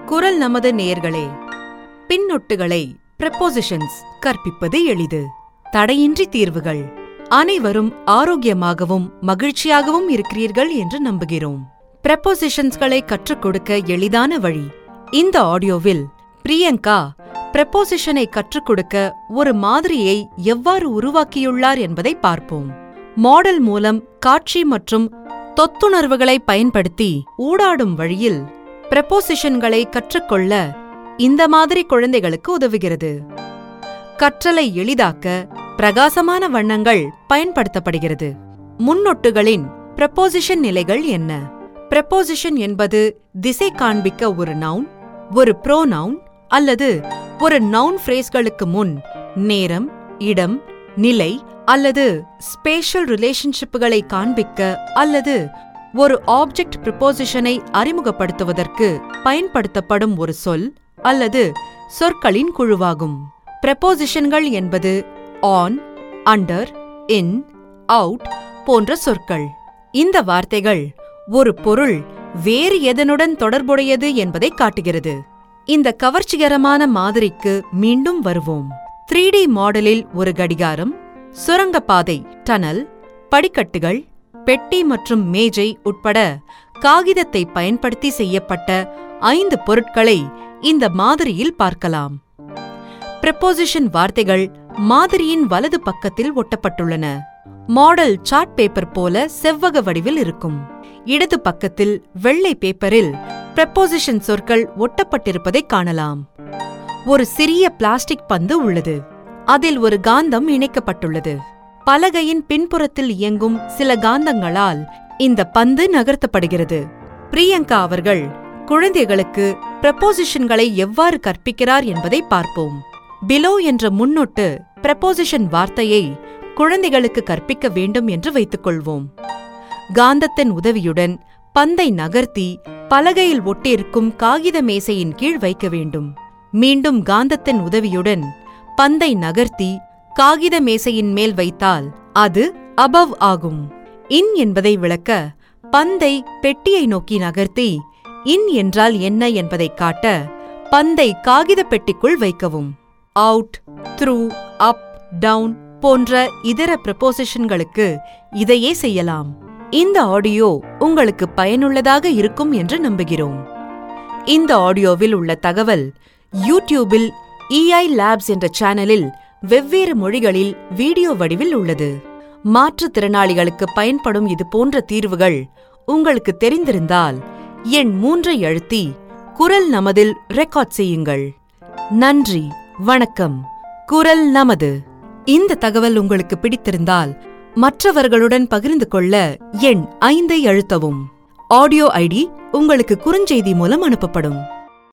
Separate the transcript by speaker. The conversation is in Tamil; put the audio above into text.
Speaker 1: குரல் நமது நேயர்களே பின்னொட்டுகளை prepositions கற்பிப்பது எளிது தடையின்றி தீர்வுகள் அனைவரும் ஆரோக்கியமாகவும் மகிழ்ச்சியாகவும் இருக்கிறீர்கள் என்று நம்புகிறோம் prepositionsகளை கற்றுக் கொடுக்க எளிதான வழி இந்த ஆடியோவில் பிரியங்கா prepositionஐ கற்றுக் கொடுக்க ஒரு மாதிரியை எவ்வாறு உருவாக்கியுள்ளார் என்பதை பார்ப்போம் மாடல் மூலம் காட்சி மற்றும் தொத்துணர்வுகளை பயன்படுத்தி ஊடாடும் வழியில் prepositionகளை கற்றுக்கொள்ள இந்த மாதிரி குழந்தைகளுக்கு உதவுகிறது கற்றலை எளிதாக்க பிரகாசமான வண்ணங்கள் பயன்படுத்தப்படுகிறது முன்னொட்டுகளின் preposition நிலைகள் என்ன preposition என்பது திசை காண்பிக்க ஒரு நவுன் ஒரு ப்ரோநவுன் அல்லது ஒரு நவுன் ஃப்ரேஸ்களுக்கு முன் நேரம் இடம் நிலை அல்லது ஸ்பேஷல் ரிலேஷன்ஷிப்புகளை காண்பிக்க அல்லது ஒரு ஆப்ஜெக்ட் ப்ரிப்போசிஷனை அறிமுகப்படுத்துவதற்கு பயன்படுத்தப்படும் ஒரு சொல் அல்லது சொற்களின் குழுவாகும் prepositionகள் என்பது ஆன் அண்டர் இன் அவுட் போன்ற சொற்கள் இந்த வார்த்தைகள் ஒரு பொருள் வேறு எதனுடன் தொடர்புடையது என்பதை காட்டுகிறது இந்த கவர்ச்சிகரமான மாதிரிக்கு மீண்டும் வருவோம் 3D மாடலில் ஒரு கடிகாரம் சுரங்கப்பாதை டனல் படிக்கட்டுகள் பெட்டி மற்றும் மேஜை உட்பட காகிதத்தை பயன்படுத்தி செய்யப்பட்ட ஐந்து பொருட்களை இந்த மாதிரியில் பார்க்கலாம் preposition வார்த்தைகள் மாதிரியின் வலது பக்கத்தில் ஒட்டப்பட்டுள்ளன மாடல் சார்ட் பேப்பர் போல செவ்வக வடிவில் இருக்கும் இடது பக்கத்தில் வெள்ளை பேப்பரில் preposition சொற்கள் ஒட்டப்பட்டிருப்பதைக் காணலாம் ஒரு சிறிய பிளாஸ்டிக் பந்து உள்ளது அதில் ஒரு காந்தம் இணைக்கப்பட்டுள்ளது பலகையின் பின்புறத்தில் இயங்கும் சில காந்தங்களால் இந்த பந்து நகர்த்தப்படுகிறது பிரியங்கா அவர்கள் குழந்தைகளுக்கு prepositionகளை எவ்வாறு கற்பிக்கிறார் என்பதை பார்ப்போம் பிலோ என்ற முன்னொட்டு preposition வார்த்தையை குழந்தைகளுக்கு கற்பிக்க வேண்டும் என்று வைத்துக்கொள்வோம் காந்தத்தின் உதவியுடன் பந்தை நகர்த்தி பலகையில் ஒட்டியிருக்கும் காகித மேசையின் கீழ் வைக்க வேண்டும் மீண்டும் காந்தத்தின் உதவியுடன் பந்தை நகர்த்தி காகித மேசையின் மேல் வைத்தால் அது அபவ் ஆகும் இன் என்பதை விளக்க பந்தை பெட்டியை நோக்கி நகர்த்தி இன் என்றால் என்ன என்பதைக் காட்ட பந்தை காகித பெட்டிக்குள் வைக்கவும் அவுட் த்ரூ அப் டவுன் போன்ற இதர பிரப்போசிஷன்களுக்கு இதையே செய்யலாம் இந்த ஆடியோ உங்களுக்கு பயனுள்ளதாக இருக்கும் என்று நம்புகிறோம் இந்த ஆடியோவில் உள்ள தகவல் யூடியூபில் இஐ லேப்ஸ் என்ற சேனலில் வெவ்வேறு மொழிகளில் வீடியோ வடிவில் உள்ளது மாற்றுத்திறனாளிகளுக்கு பயன்படும் இது போன்ற தீர்வுகள் உங்களுக்கு தெரிந்திருந்தால் எண் மூன்றை அழுத்தி குரல் நமதில் ரெக்கார்ட் செய்யுங்கள் நன்றி வணக்கம் குரல் நமது இந்த தகவல் உங்களுக்கு பிடித்திருந்தால் மற்றவர்களுடன் பகிர்ந்து கொள்ள எண் ஐந்தை அழுத்தவும் ஆடியோ ஐடி உங்களுக்கு குறுஞ்செய்தி மூலம் அனுப்பப்படும்